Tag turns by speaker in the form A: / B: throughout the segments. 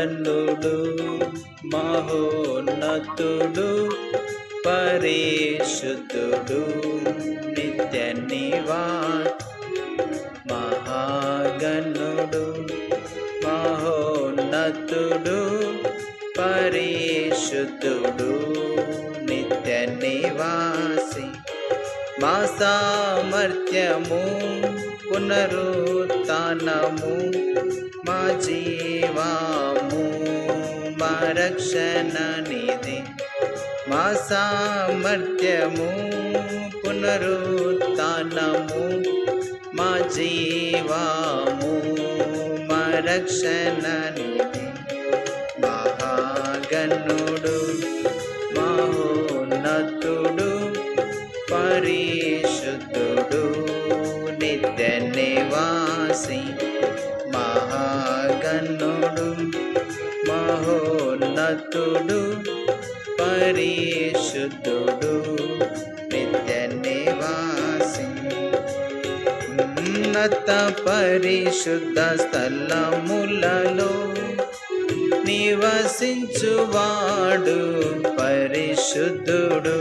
A: మహాగణుడు మహోన్నతుడు పరిశుద్ధుడు నిత్య నివాస్ మహాగణుడు మహోన్నతుడు పరిశుద్ధుడు నిత్య నివాసి మా సామర్థ్యము పునరుత్నము మా జీవము మా రక్షణ నిధి మా సామర్థ్యము పునరుత్నము మా జీవము మా రక్షణ నిధి మహాగణుడు మహోన్నతుడు పరిశుద్ధుడు నిత్య నివాసి మహాగణుడు మహోన్నతుడు పరిశుద్ధుడు నిత్య నివాసి ఉన్నత పరిశుద్ధ స్థలములలో నివసించువాడు పరిశుద్ధుడు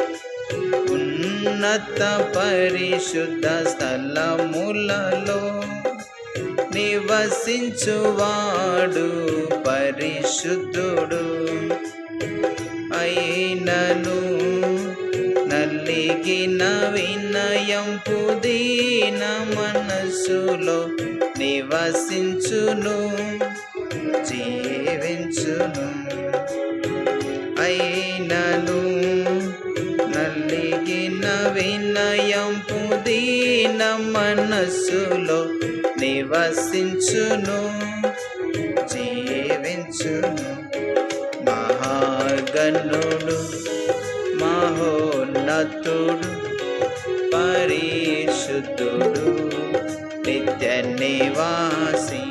A: ఉన్నత పరిశుద్ధ స్థలములలో నివసించువాడు పరిశుద్ధుడు అయినను నల్లిగిన వినయం పుదీన మనసులో నివసించును జీవించును అయినను నల్లిగిన వినయం పుదీన మనస్సులో నివసించును జీవించును మహాగణుడు మహోన్నతుడు పరిశుద్ధుడు నిత్య నివాసి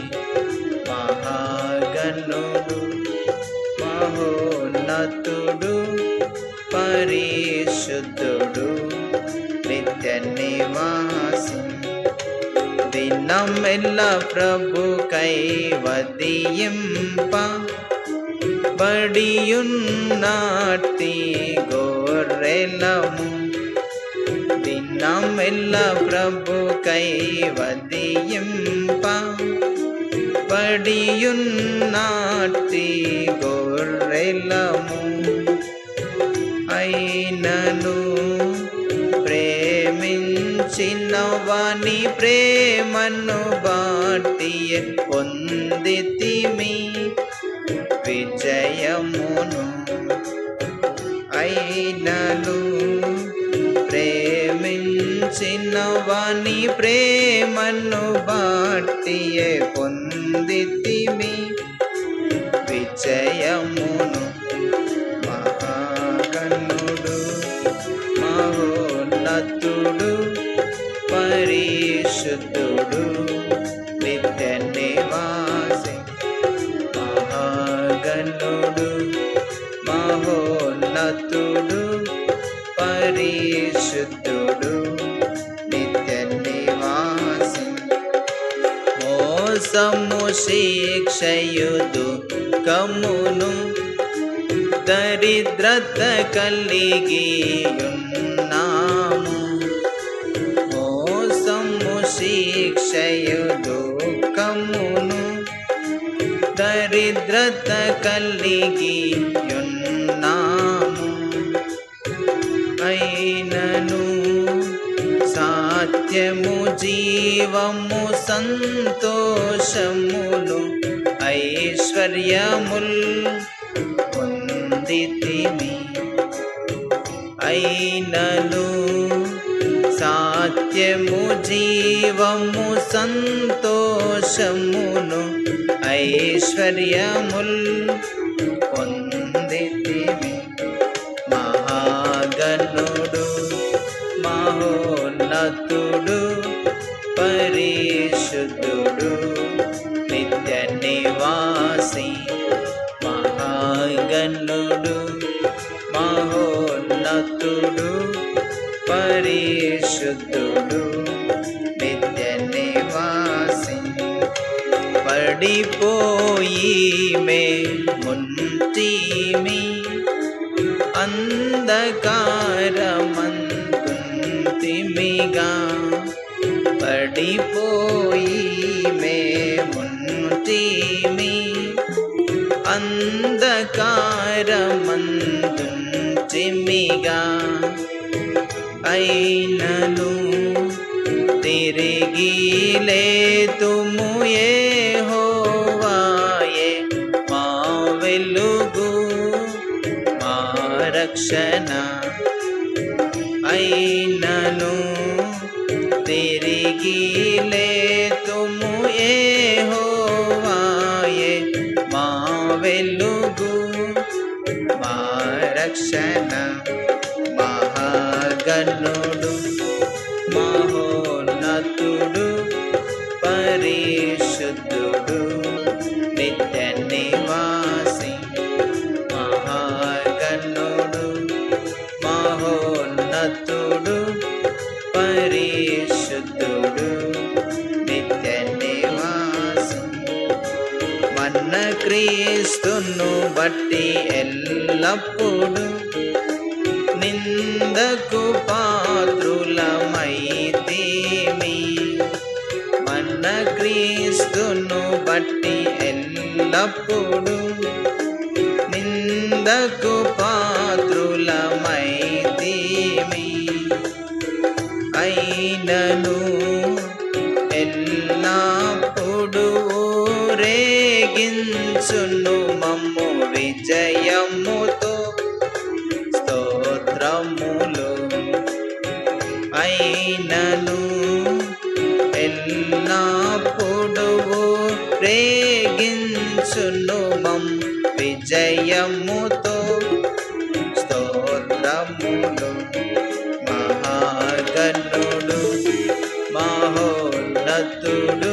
A: మహాగణుడు మహోన్నతుడు పరిశుద్ధుడు నిత్య నివాసి దినమెల్ల ప్రభు కైవదియింప బడియున్నాటి గోరెలము దినమెల్ల ప్రభు కైవదియింప పడియున్నాటి గొర్రెలము అయినను ప్రేమించిన వాని ప్రేమను బాటి పొందితిమి విజయమును అయినను ప్రేమించిన వాని ప్రేమను బాటియే పొందితిమి విజయమును మహాగణుడు మహోన్నతుడు పరిశుద్ధుడు నిత్య నివాసి మహాగణుడు మహోన్నతుడు పరిశుద్ధుడు నిత్య నివాసి మోసము శిక్షయుదు కమును దరిద్రత కలిగి ఉన్నాము మోసము శిక్షయుదు కమును దరిద్రత కలిగి ఉన్నాము అయినను సాత్యము జీవము సంతోషములు ఐశ్వర్యముల్ పొందితిమి అయినను సాత్యము జీవము సంతోషమును ఐశ్వర్యముల్ పొందితిమి మహాగణుడు మహోన్నతుడు పరిశుద్ధుడు నిత్య నివాసి మహాగణుడు మహోన్నతుడు పరిశుద్ధుడు నిత్య నివాసి పడి పడిపోయి మే ముంటిమి అంధకారమంతుంటిమిగా పడిపోయి మే ముంటిమి అంధకారమంతుంటిమిగా అయినను తిరిగి లేతుము యెహోవాయే మా వెలుగు మా రక్షణ అయినను తిరిగి లేతుము యెహోవాయే మా వెలుగు మా రక్షణ మహాగణుడు మహోన్నతుడు పరిశుద్ధుడు నిత్య నివాసి మహాగణుడు మహోన్నతుడు పరిశుద్ధుడు నిత్య నివాసి మన క్రీస్తును బట్టి ఎల్లప్పుడు నిందకు పాత్రులమైతేమి మన క్రీస్తును బట్టి ఎల్లప్పుడు నిందకు పాత్రులమైతేమి అయినను ఎల్లప్పుడు రేగించును మమ్ము విజయముతో స్తోత్రములు అయినను ఎల్లప్పుడు రేగించును మమ్ విజయముతో స్తోత్రములు మహాగణుడు మహోన్నతుడు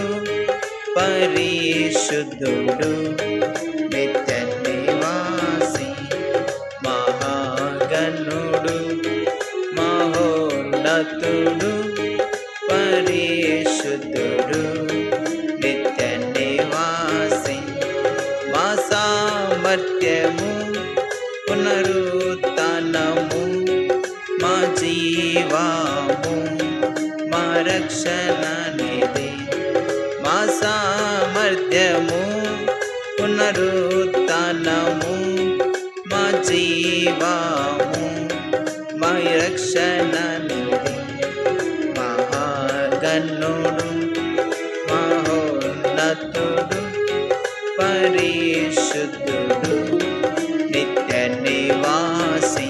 A: పరిశుద్ధుడు నిత్య నివాసి మహాగణుడు మహోన్నతుడు పరిశుద్ధుడు నిత్య నివాసి మా సామర్థ్యము పునరుత్నము మా జీవాము మా రక్షణ నిధి మా సామర్థ్యము పునరుత్నము మా జీవాము మా రక్షణ నిధి మహాగణుడు మహోన్నతుడు పరిశుద్ధుడు నిత్య నివాసి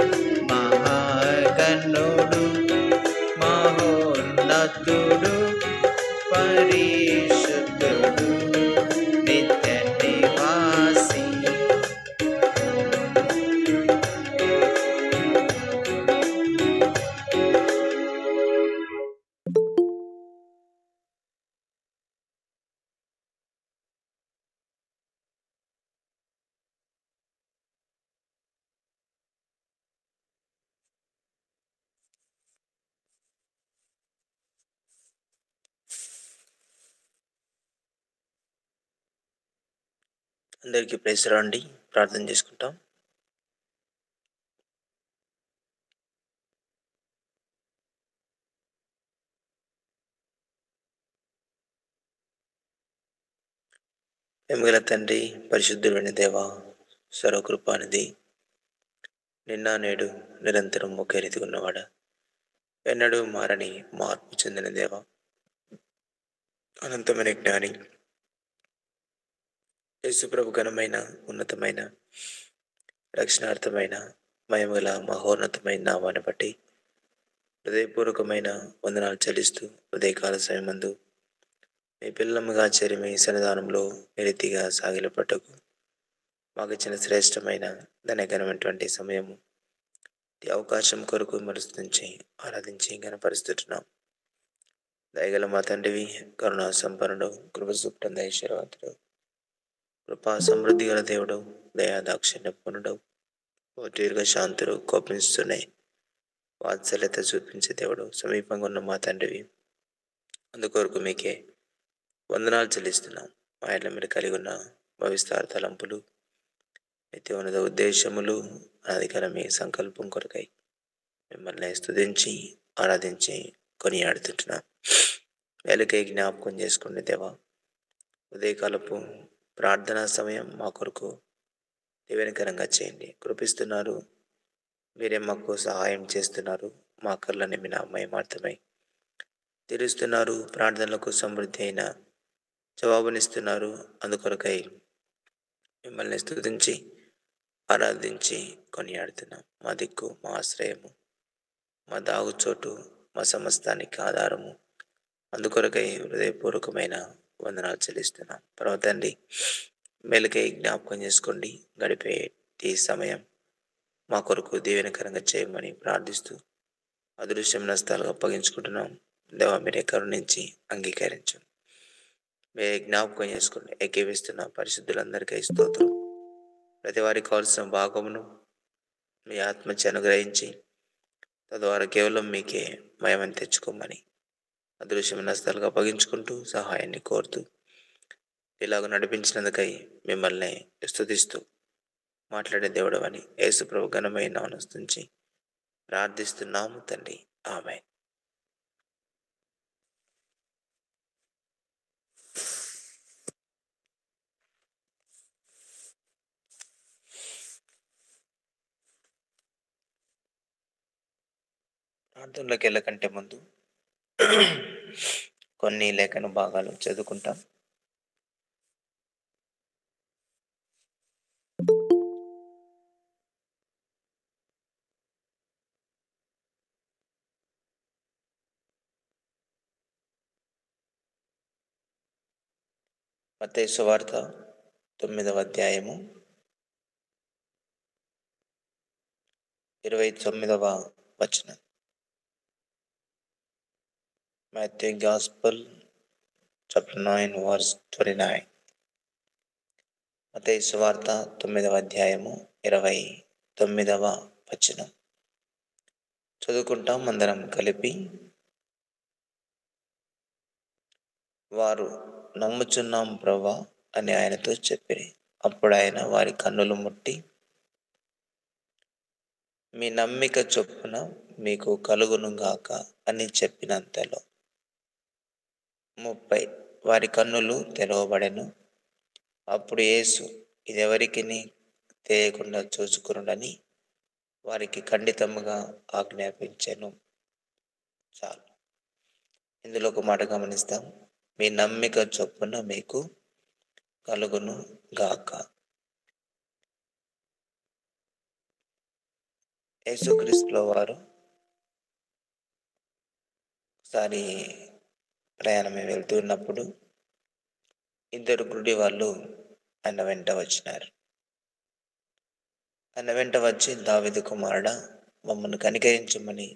A: మహాగణుడు మహోన్నతుడు పరిశుద్ధుడు నిత్య నివాసి అందరికీ ప్రైజ్ రండి ప్రార్థన చేసుకుంటాం ఎముగల తండ్రి పరిశుద్ధుడైన దేవ సర్వకృపానిధి నిన్న నేడు నిరంతరం ఒకే రీతి ఉన్నవాడ ఎన్నడూ మారని మార్పు చెందిన దేవ అనంతమైన జ్ఞాని యేసుప్రభు ఘనమైన ఉన్నతమైన రక్షణార్థమైన మయముగల మహోన్నతమైన నామాన్ని బట్టి హృదయపూర్వకమైన వందనాలు చెల్లిస్తూ ఉదయకాల సమయమందు మీ పిల్లముగా చేరి మీ సన్నిధానంలో నిరీతిగా సాగిల పట్టకు మాకు ఇచ్చిన శ్రేష్టమైన ధనఘనమైనటువంటి సమయము ఈ అవకాశం కొరకు మరుస్తుంచి ఆరాధించి గణపరుస్తున్నాం దయగల మా తండ్రివి కరుణా సంపన్నుడు కృపసూప్తం దైశ్వరవంతుడు కృపా సమృద్ధి గల దేవుడు దయా దాక్షిణ్య పూర్ణుడు ఓ దీర్ఘ శాంతుడు కోపించుతున్నాయి వాత్సల్యత చూపించే దేవుడు సమీపంగా ఉన్న మా తండ్రివి అందుకొరకు మీకే వందనాలు చెల్లిస్తున్నాం మా ఇళ్ళ మీరు కలిగి ఉన్న భవిష్యత్ తలంపులు నిత్య ఉన్నత ఉద్దేశములు అధికార మీ సంకల్పం కొరకై మిమ్మల్ని స్తుతించి ఆరాధించి కొనియాడుతుంటున్నాం వెలుకై జ్ఞాపకం చేసుకోండి దేవా ఉదయకాలపు ప్రార్థనా సమయం మా కొరకు దీవెనకరంగా చేయండి కృపిస్తున్నారు మీరే మాకు సహాయం చేస్తున్నారు మా కళ్ళని మీ నామయమార్థమై తీరుస్తున్నారు ప్రార్థనలకు సమృద్ధి అయిన జవాబునిస్తున్నారు అందుకొరకై మిమ్మల్ని స్తుతించి ఆరాధించి కొనియాడుతున్నాం మా దిక్కు మా ఆశ్రయము మా దాగుచోటు మా సమస్తానికి ఆధారము అందుకొరకై హృదయపూర్వకమైన వందనాలు చెల్లిస్తున్నాం పర్వతండి మెలుకై జ్ఞాపకం చేసుకోండి గడిపే ఈ సమయం మా కొరకు దీవెనకరంగా చేయమని ప్రార్థిస్తూ అదృశ్యం నష్టాలు అప్పగించుకుంటున్నాం దేవ మీరే కరుణించి అంగీకరించు మీరే జ్ఞాపకం చేసుకోండి ఏకీవిస్తున్న పరిశుద్ధులందరికీ స్తోత్రం ప్రతి వారికి కావాల్సిన భాగమును మీ ఆత్మచి అనుగ్రహించి తద్వారా కేవలం మీకే మయమని తెచ్చుకోమని అదృశ్యం నష్టాలుగా అప్పగించుకుంటూ సహాయాన్ని కోరుతూ ఇలాగ నడిపించినందుకై మిమ్మల్ని స్తుతిస్తూ మాట్లాడే దేవుడు అని యేసుప్రభు ఘనమైన అనుస్తుంచి ప్రార్థిస్తున్నాము తండ్రి ఆమె ప్రార్థనలోకి వెళ్ళకంటే ముందు కొన్ని లేఖన భాగాలు చదువుకుంటాం మత్తయి సువార్త తొమ్మిదవ అధ్యాయము ఇరవై తొమ్మిదవ వచనం Matthew Gospel, chapter 9, verse 29. మతయి సువార్త తొమ్మిదవ అధ్యాయము ఇరవై తొమ్మిదవ వచనం చదువుకుంటాం అందరం కలిపి వారు నమ్ముచున్నాం ప్రభా అని ఆయనతో చెప్పిరి అప్పుడు ఆయన వారి కన్నులు ముట్టి మీ నమ్మిక చొప్పున మీకు కలుగును గాక అని చెప్పినంతలో ముప్పై వారి కన్నులు తెరవబడెను అప్పుడు యేసు ఇదెవరికి తెలియకుండా చూచుకునుడని వారికి ఖండితముగా ఆజ్ఞాపించాను చాలు ఇందులో ఒక మాట గమనిస్తాం మీ నమ్మిక చొప్పున మీకు కలుగును గాక యేసుక్రీస్తుల వారు ఒకసారి ప్రయాణమే వెళ్తున్నప్పుడు ఇద్దరు గుడి వాళ్ళు ఆయన వెంట వచ్చినారు ఆయన వెంట వచ్చి దావిది కుమారుడ మమ్మల్ని కనికరించమని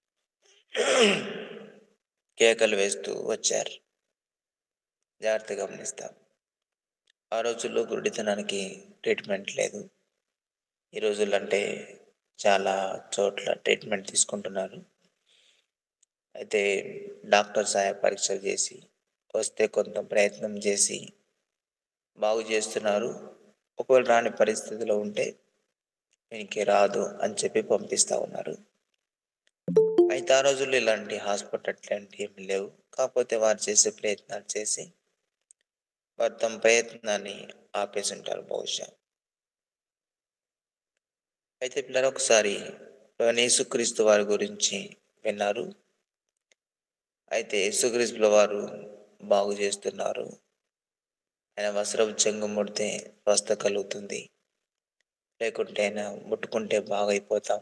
A: కేకలు వేస్తూ వచ్చారు జాగ్రత్త గమనిస్తాం ఆ రోజుల్లో గుడితనానికి ట్రీట్మెంట్ లేదు ఈ రోజుల్లో అంటే చాలా చోట్ల ట్రీట్మెంట్ తీసుకుంటున్నారు అయితే డాక్టర్ సహాయ పరీక్షలు చేసి వస్తే కొంత ప్రయత్నం చేసి బాగు చేస్తున్నారు ఒకవేళ రాని పరిస్థితిలో ఉంటే వీనికి రాదు అని చెప్పి పంపిస్తూ ఉన్నారు అయితే ఆ రోజుల్లో ఇలాంటి హాస్పిటల్ అట్లాంటి ఏమి లేవు కాకపోతే వారు చేసే ప్రయత్నాలు చేసి వారు తమ ప్రయత్నాన్ని ఆపేసి ఉంటారు బహుశా అయితే పిల్లలు ఒకసారి యేసుక్రీస్తు వారి గురించి విన్నారు అయితే యేసుక్రీస్తుల వారు బాగు చేస్తున్నారు ఆయన వస్త్రపు చెంగు ముడితే స్వస్థ కలుగుతుంది లేకుంటే ఆయన ముట్టుకుంటే బాగైపోతాం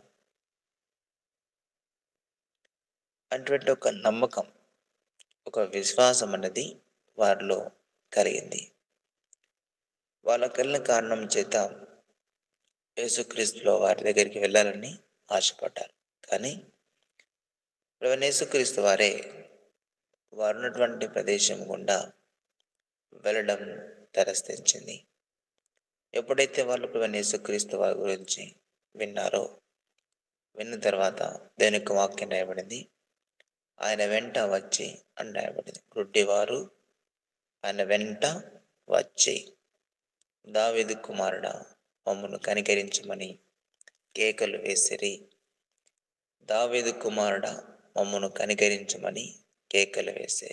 A: అటువంటి ఒక నమ్మకం ఒక విశ్వాసం అన్నది వారిలో కలిగింది వాళ్ళ కలిగిన కారణం చేత యేసుక్రీస్తులో వారి దగ్గరికి వెళ్ళాలని ఆశపడ్డారు కానీ యేసుక్రీస్తు వారే వారు ఉన్నటువంటి ప్రదేశం గుండా వెళ్ళడం తరస్థించింది ఎప్పుడైతే వాళ్ళు ప్రభు యేసుక్రీస్తు వారి గురించి విన్నారో విన్న తర్వాత దేని యొక్క వాక్యం రాయబడింది ఆయన వెంట వచ్చి అని రాయబడింది గుడ్డివారు ఆయన వెంట వచ్చి దావీదు కుమారుడా మమ్మను కనికరించమని కేకలు వేసిరి దావీదు కుమారుడా మమ్మను కనికరించమని కేకలు వేసే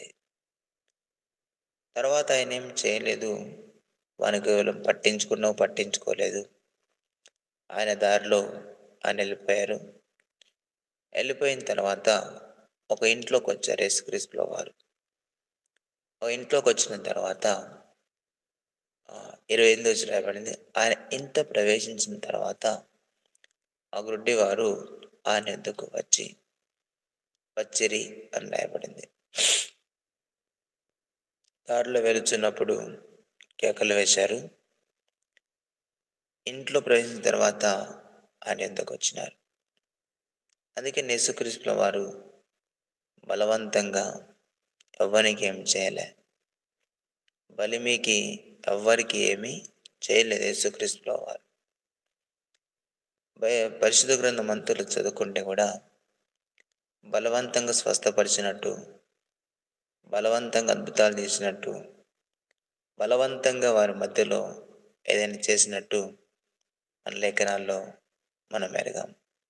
A: తర్వాత ఆయన ఏం చేయలేదు వాని కేవలం పట్టించుకున్నావు పట్టించుకోలేదు ఆయన దారిలో ఆయన వెళ్ళిపోయారు వెళ్ళిపోయిన తర్వాత ఒక ఇంట్లోకి వచ్చారు యేసుక్రీస్తుల వారు ఒక ఇంట్లోకి వచ్చిన తర్వాత ఆ, ఇరవై ఎనిమిది వచ్చి రాయబడింది ఆయన ఇంట ప్రవేశించిన తర్వాత ఆ గుడ్డి వారు ఆయన ఎద్దుకు వచ్చి వచ్చిరి అని రాయబడింది దారిలో వెళుచున్నప్పుడు కేకలు వేశారు ఇంట్లో ప్రవేశించిన తర్వాత ఆయన ఎందుకు వచ్చినారు అందుకే యేసుక్రీస్తుల వారు బలవంతంగా ఎవ్వరికి ఏం చేయలే బలిమికి ఎవ్వరికి ఏమీ చేయలేదు యేసుక్రీస్తుల వారు బయ- పరిశుద్ధ గ్రంథ మంతులు చదువుకుంటే కూడా బలవంతంగా స్వస్థపరిచినట్టు బలవంతంగా అద్భుతాలు చేసినట్టు బలవంతంగా వారి మధ్యలో ఏదైనా చేసినట్టు మన లేఖనాల్లో మనం ఎరగాం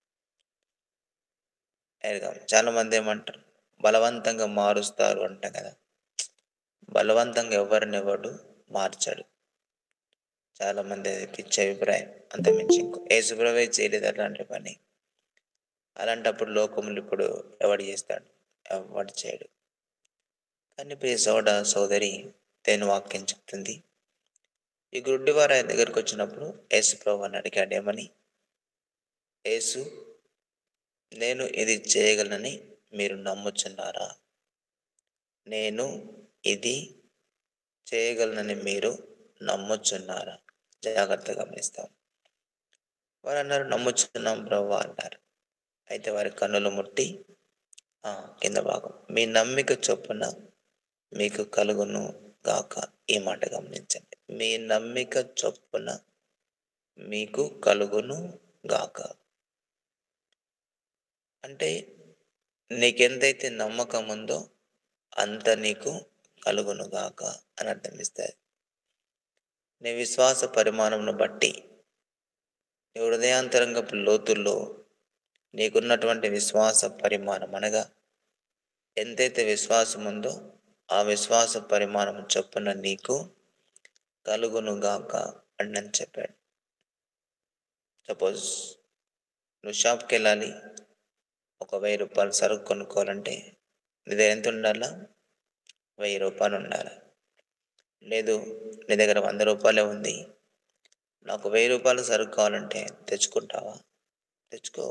A: ఎరగాం చాలా మంది ఏమంటారు బలవంతంగా మారుస్తారు అంట కదా బలవంతంగా ఎవరిని ఎవడు మార్చాడు చాలా మంది అది పిచ్చి అభిప్రాయం అంత మించి ఇంకో ఏసుప్రవే చేయలేదు అలాంటి పని అలాంటప్పుడు లోకములు ఇప్పుడు ఎవడు చేస్తాడు ఎవడు చేయడు కానీ ప్రియ సోడ సోదరి దేని వాక్యం చెప్తుంది ఈ గుడ్డివారు ఆయన దగ్గరికి వచ్చినప్పుడు యేసు ప్రభు అని అడిగాడు ఏమని యేసు నేను ఇది చేయగలనని మీరు నమ్ముచున్నారా నేను ఇది చేయగలనని మీరు నమ్ముచున్నారా జాగ్రత్తగా గమనిస్తాం వారు అన్నారు నమ్ముచున్నాం ప్రభు అన్నారు అయితే వారి కన్నులు ముట్టి ఆ, కింద భాగం మీ నమ్మిక చొప్పున మీకు కలుగును గాక ఈ మాట గమనించండి మీ నమ్మిక చొప్పున మీకు కలుగును గాక అంటే నీకెంతైతే నమ్మకం ఉందో అంత నీకు కలుగును గాక అని అర్థమిస్తుంది నీ విశ్వాస పరిమాణంను బట్టి నీ హృదయాంతరంగపు లోతుల్లో నీకున్నటువంటి విశ్వాస పరిమాణం అనగా ఎంతైతే విశ్వాసం ఉందో ఆ విశ్వాస పరిమాణం చొప్పున నీకు కలుగునుగాక అని నేను చెప్పాడు సపోజ్ నువ్వు షాప్కి వెళ్ళాలి ఒక వెయ్యి రూపాయలు సరుకు కొనుక్కోవాలంటే నీ దగ్గర ఎంత ఉండాలా వెయ్యి రూపాయలు ఉండాలి లేదు నీ దగ్గర వంద రూపాయలే ఉంది నాకు వెయ్యి రూపాయలు సరుకు కావాలంటే తెచ్చుకుంటావా తెచ్చుకో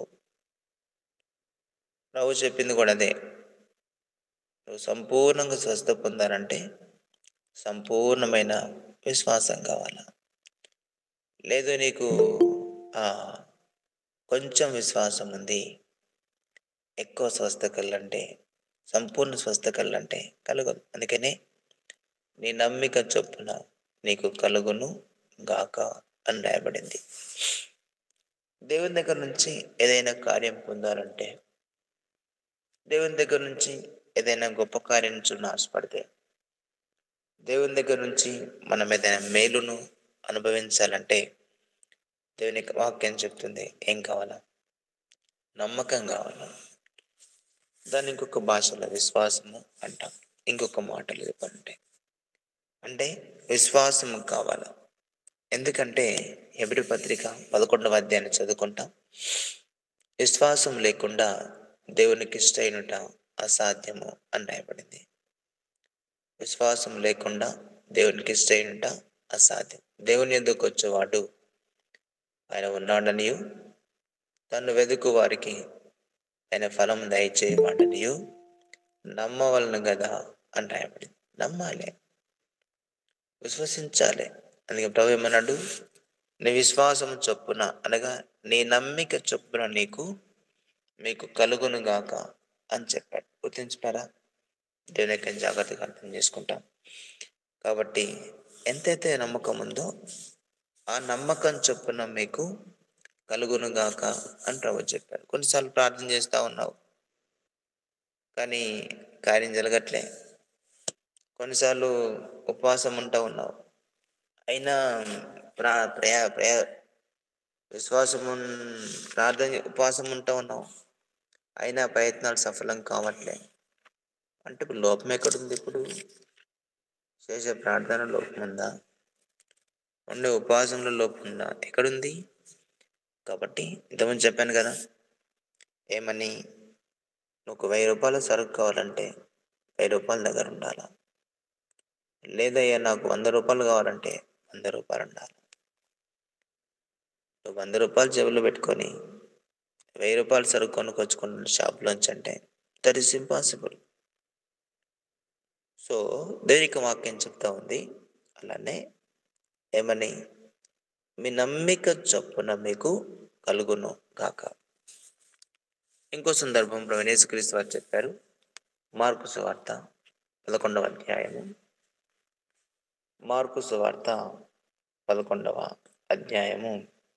A: ప్రభు చెప్పింది కూడా అదే నువ్వు సంపూర్ణంగా స్వస్థ పొందాలంటే సంపూర్ణమైన విశ్వాసం కావాలా లేదు నీకు ఆ, కొంచెం విశ్వాసం ఉంది ఎక్కువ స్వస్థ కళ్ళంటే సంపూర్ణ స్వస్థ కళ్ళంటే కలగదు అందుకనే నీ నమ్మిక చొప్పున నీకు కలుగును గాక అని రాయబడింది దేవుని దగ్గర నుంచి ఏదైనా కార్యం పొందాలంటే దేవుని దగ్గర నుంచి ఏదైనా గొప్ప కార్యం చూడ ఆశపడితే దేవుని దగ్గర నుంచి మనం ఏదైనా మేలును అనుభవించాలంటే దేవుని యొక్క వాక్యం చెప్తుంది ఏం కావాలా నమ్మకం కావాలా దాన్ని ఇంకొక భాషలో విశ్వాసము అంటాం ఇంకొక మాటలు చెప్పాలంటే అంటే విశ్వాసము కావాలా ఎందుకంటే ఎబిడి పత్రిక పదకొండవ అధ్యాయాన్ని చదువుకుంటాం విశ్వాసం లేకుండా దేవునికి ఇష్టైనట అసాధ్యము అని రాయబడింది విశ్వాసం లేకుండా దేవునికి ఇష్టైనట అసాధ్యం దేవుని ఎందుకు వచ్చేవాడు ఆయన ఉన్నాడనియు తను వెతుకు వారికి ఆయన ఫలం దయచేయమాటనియు నమ్మవలను కదా అని రాయబడింది నమ్మాలి విశ్వసించాలి అందుకే ప్రభు ఏమన్నాడు నీ విశ్వాసం చొప్పున అనగా నీ నమ్మిక చొప్పున నీకు మీకు కలుగును గాక అని చెప్పాడు గుర్తించుతారా దేవుని యొక్క జాగ్రత్తగా అర్థం చేసుకుంటాం కాబట్టి ఎంతైతే నమ్మకం ఉందో ఆ నమ్మకం చొప్పున మీకు కలుగును గాక అని ప్రభు చెప్పాడు కొన్నిసార్లు ప్రార్థన చేస్తూ ఉన్నావు కానీ కార్యం జరగట్లే కొన్నిసార్లు ఉపవాసం ఉంటా ఉన్నావు అయినా ప్రా ప్రయా ప్రయా విశ్వాసం ప్రార్థన ఉపవాసం ఉంటా ఉన్నాం అయినా ప్రయత్నాలు సఫలం కావట్లే అంటే ఇప్పుడు లోపం ఎక్కడుంది ఇప్పుడు చేసే ప్రార్థన లోపం ఉందా ఉండే ఉపవాసంలో లోపం ఉందా ఎక్కడుంది కాబట్టి ఇంతకుముందు చెప్పాను కదా ఏమని నువ్వు వెయ్యి రూపాయల సరుకు కావాలంటే వెయ్యి రూపాయల దగ్గర ఉండాలా లేదయ్యా నాకు వంద రూపాయలు కావాలంటే వంద రూపాయలు ఉండాలి నువ్వు వంద రూపాయలు జేబులో పెట్టుకొని వెయ్యి రూపాయలు సరుకు కొనుక్కొచ్చుకుంటున్న షాప్లోంచి అంటే దట్ ఈస్ ఇంపాసిబుల్ సో దైవిక వాక్యం చెప్తా ఉంది అలానే ఏమని మీ నమ్మిక చొప్పున మీకు కలుగును గాక ఇంకో సందర్భంలో యేసుక్రీస్తు వారు చెప్పారు మార్కు సువార్త పదకొండవ అధ్యాయము మార్కు సువార్త పదకొండవ అధ్యాయము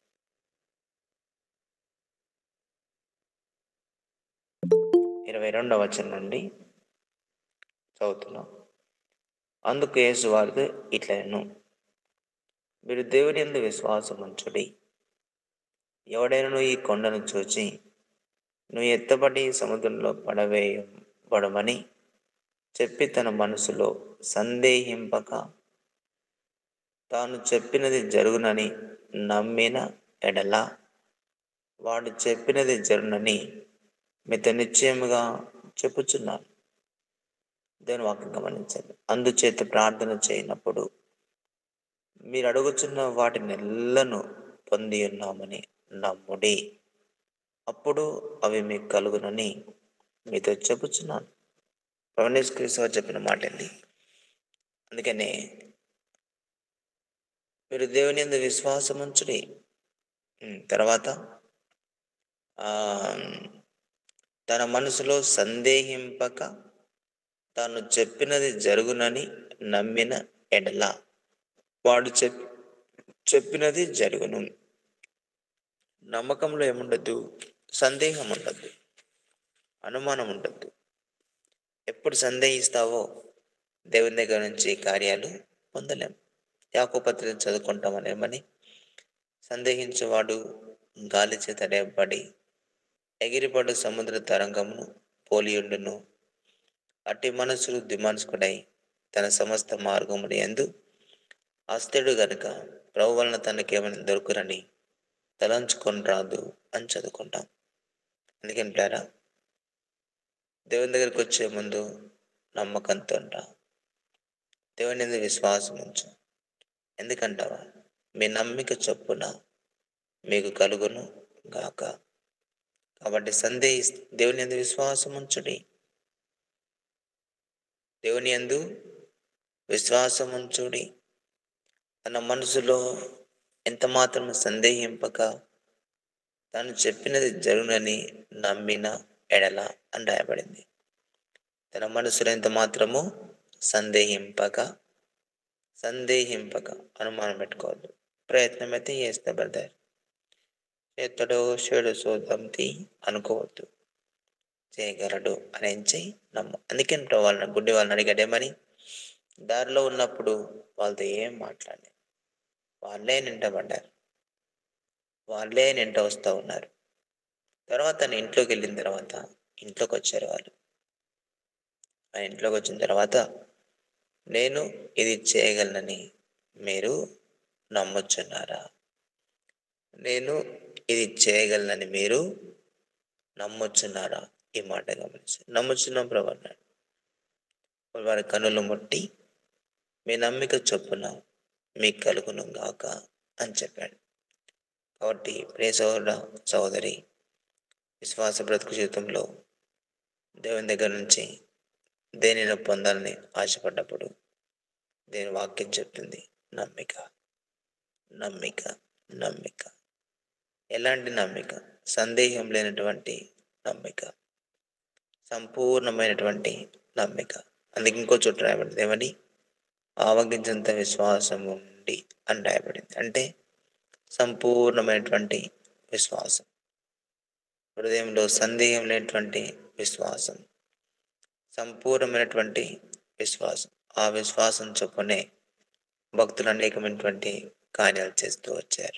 A: ఇరవై రెండవ వచనం నుండి చదువుతున్నాం అందుకు యేసు వారితో ఇట్లను మీరు దేవుని ఎందు విశ్వాసం ఉంచుడి ఎవడైనా ఈ కొండను చూచి నువ్వు ఎత్తబడి సముద్రంలో పడవేయబడమని చెప్పి తన మనసులో సందేహింపక తాను చెప్పినది జరుగునని నమ్మిన ఎడల వాడు చెప్పినది జరుగునని మిత నిశ్చయముగా చెప్పుచున్నాను దేని వాక్యం గమనించండి అందుచేత ప్రార్థన చేయనప్పుడు మీరు అడుగుచున్న వాటి నెల్లను పొంది ఉన్నామని నమ్ముడి అప్పుడు అవి మీకు కలుగునని మీతో చెప్పుచున్నాను పవనేష్ క్రీస్తు చెప్పిన మాట అండి అందుకనే మీరు దేవుని ఎందు విశ్వాసం ఉంచుడి ఉమ్, తర్వాత ఆ, తన మనసులో సందేహింపక తాను చెప్పినది జరుగునని నమ్మిన ఎడల వాడు చెప్ చెప్పినది జరుగును నమ్మకంలో ఏముండద్దు సందేహం ఉండద్దు అనుమానం ఉండద్దు ఎప్పుడు సందేహిస్తావో దేవుని దగ్గర నుంచి కార్యాలు పొందలేం యాకోపత్రిక చదువుకుంటామనేమని సందేహించేవాడు గాలి చేత రేపబడి ఎగిరిపడు సముద్ర తరంగమును పోలియుండును అట్టి మనసులు దిమాన్సుకుడై తన సమస్త మార్గములు ఎందు అస్థిడు గనుక ప్రభు వలన తనకేమైనా దొరుకురని తలంచుకొని రాదు అని చదువుకుంటాం అందుకని ప్లారా దేవుని దగ్గరికి వచ్చే ముందు నమ్మకంతో ఉంటా దేవుని మీద విశ్వాసం ఉంచు ఎందుకంటావా మీ నమ్మిక చొప్పున మీకు కలుగును గాక కాబట్టి సందేహి దేవుని ఎందు విశ్వాసం ఉంచుడి దేవుని ఎందు విశ్వాసం ఉంచుడి తన మనసులో ఎంత మాత్రం సందేహింపక తాను చెప్పినది జరుగునని నమ్మిన ఎడల అని రాయబడింది తన మనసులో ఎంత మాత్రము సందేహింపక సందేహింపక అనుమానం పెట్టుకోవద్దు ప్రయత్నం అయితే చేస్తే బ్రదర్ చేతడో షేడు చూద్దాంతి అనుకోవద్దు చేయగలడు అని ఏం చెయ్యి నమ్ము అందుకే వాళ్ళని గుడ్డి వాళ్ళని అడిగాడేమని దారిలో ఉన్నప్పుడు వాళ్ళతో ఏం మాట్లాడలేదు వాళ్ళే నింటబడ్డారు వాళ్ళే నింట వస్తూ ఉన్నారు తర్వాత నేను ఇంట్లోకి వెళ్ళిన తర్వాత ఇంట్లోకి వచ్చారు వాళ్ళు ఆ ఇంట్లోకి వచ్చిన తర్వాత నేను ఇది చేయగలనని మీరు నమ్మొచ్చున్నారా నేను ఇది చేయగలనని మీరు నమ్మొచ్చున్నారా ఈ మాట గమనించి నమ్ముచున్నాం ప్రభు అన్నాడు వారి కనులు ముట్టి మీ నమ్మిక చొప్పున మీకు కలుగును గాక అని చెప్పాడు కాబట్టి ప్రియ సహోదర సహోదరి విశ్వాస బ్రతుకు జీవితంలో దేవుని దగ్గర నుంచి దేనిని పొందాలని ఆశపడ్డప్పుడు దేని వాక్యం చెప్తుంది నమ్మిక నమ్మిక నమ్మిక ఎలాంటి నమ్మిక సందేహం లేనటువంటి నమ్మిక సంపూర్ణమైనటువంటి నమ్మిక అందుకే ఇంకో చోట రాయబడింది ఏమని ఆవగించంత విశ్వాసం ఉండి అని రాయబడింది అంటే సంపూర్ణమైనటువంటి విశ్వాసం హృదయంలో సందేహం లేనటువంటి విశ్వాసం సంపూర్ణమైనటువంటి విశ్వాసం ఆ విశ్వాసం చొప్పునే భక్తులు అనేకమైనటువంటి కార్యాలు చేస్తూ వచ్చారు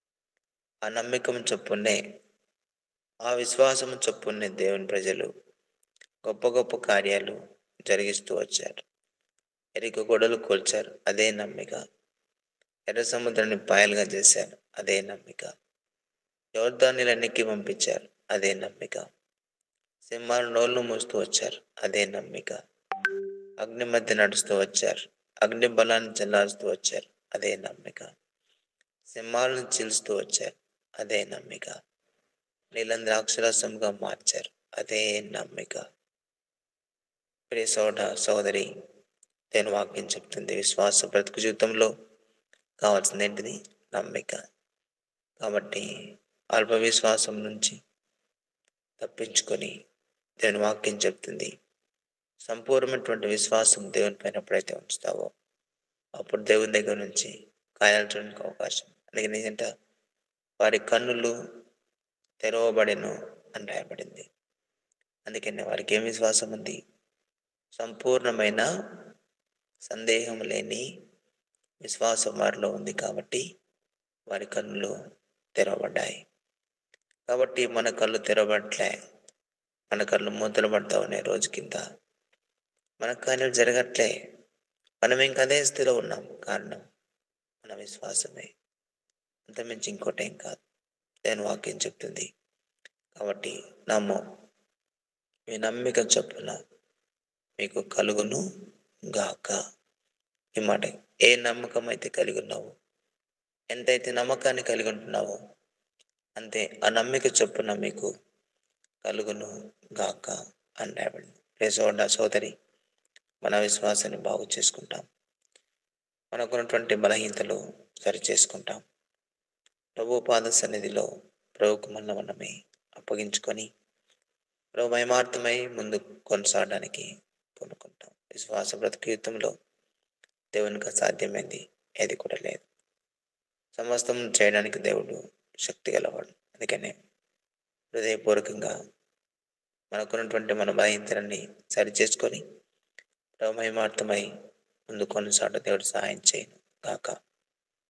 A: ఆ నమ్మకం చొప్పునే ఆ విశ్వాసం చొప్పునే దేవుని ప్రజలు గొప్ప గొప్ప కార్యాలు జరిగిస్తూ వచ్చారు ఎరిక గొడవలు కూల్చారు అదే నమ్మిక ఎర్ర సముద్రాన్ని పాయలుగా చేశారు అదే నమ్మిక యోర్ధాన్యులు ఎన్నికి పంపించారు అదే నమ్మిక సింహాలు నోళ్ళు మూస్తూ వచ్చారు అదే నమ్మిక అగ్ని మధ్య నడుస్తూ వచ్చారు అగ్ని బలాన్ని చెల్లారుస్తూ వచ్చారు అదే నమ్మిక సింహాలను చీల్స్తూ వచ్చారు అదే నమ్మిక నీళ్ళని ద్రాక్షరసంగా మార్చారు అదే నమ్మిక ప్రియ సోడ సోదరి నేను వాక్యం చెప్తుంది విశ్వాస బ్రతుకు జీవితంలో కావాల్సింది ఏంటిది నమ్మిక కాబట్టి అల్ప విశ్వాసం నుంచి తప్పించుకొని దేవుని వాక్యం చెప్తుంది సంపూర్ణమైనటువంటి విశ్వాసం దేవుని పైన ఎప్పుడైతే ఉంచుతావో అప్పుడు దేవుని దగ్గర నుంచి కాయాలు చూడడానికి అవకాశం అందుకే నిజంట వారి కన్నులు తెరవబడెను అని రాయబడింది అందుకని వారికి ఏం విశ్వాసం ఉంది సంపూర్ణమైన సందేహం లేని విశ్వాసం వారిలో ఉంది కాబట్టి వారి కన్నులు తెరవబడ్డాయి కాబట్టి మన కళ్ళు తెరవబట్లే మన కళ్ళు మూతలు పడతా ఉన్నాయి రోజు కింద మన కార్యాలు జరగట్లే మనం ఇంకా అదే స్థితిలో ఉన్నాం కారణం మన విశ్వాసమే అంతమించి ఇంకోటేం కాదు నేను వాక్యం చెప్తుంది కాబట్టి నమ్ము మీ నమ్మిక చొప్పున మీకు కలుగును గాక ఈ మాట ఏ నమ్మకం అయితే కలిగి ఉన్నావో ఎంతైతే నమ్మకాన్ని కలిగి ఉంటున్నావో అంతే ఆ నమ్మిక చొప్పున మీకు కలుగును గాక అని రాయబడింది ప్రేసోడ సోదరి మన విశ్వాసాన్ని బాగు చేసుకుంటాం మనకున్నటువంటి బలహీనతలు సరి చేసుకుంటాం ప్రభు పాద సన్నిధిలో ప్రభుకు మన మనమే అప్పగించుకొని ప్రభు మహిమార్థమై ముందు కొనసాగడానికి పూనుకుంటాం విశ్వాస బ్రతుకీతంలో దేవునికి అసాధ్యమైంది ఏది కూడా లేదు సమస్తం చేయడానికి దేవుడు శక్తి గలవాడు అందుకనే హృదయపూర్వకంగా మనకున్నటువంటి మన బలహీనతలన్నీ సరి చేసుకొని ప్రభు మహిమార్థమై ముందు కొనసాగ దేవుడు సహాయం చేయను కాక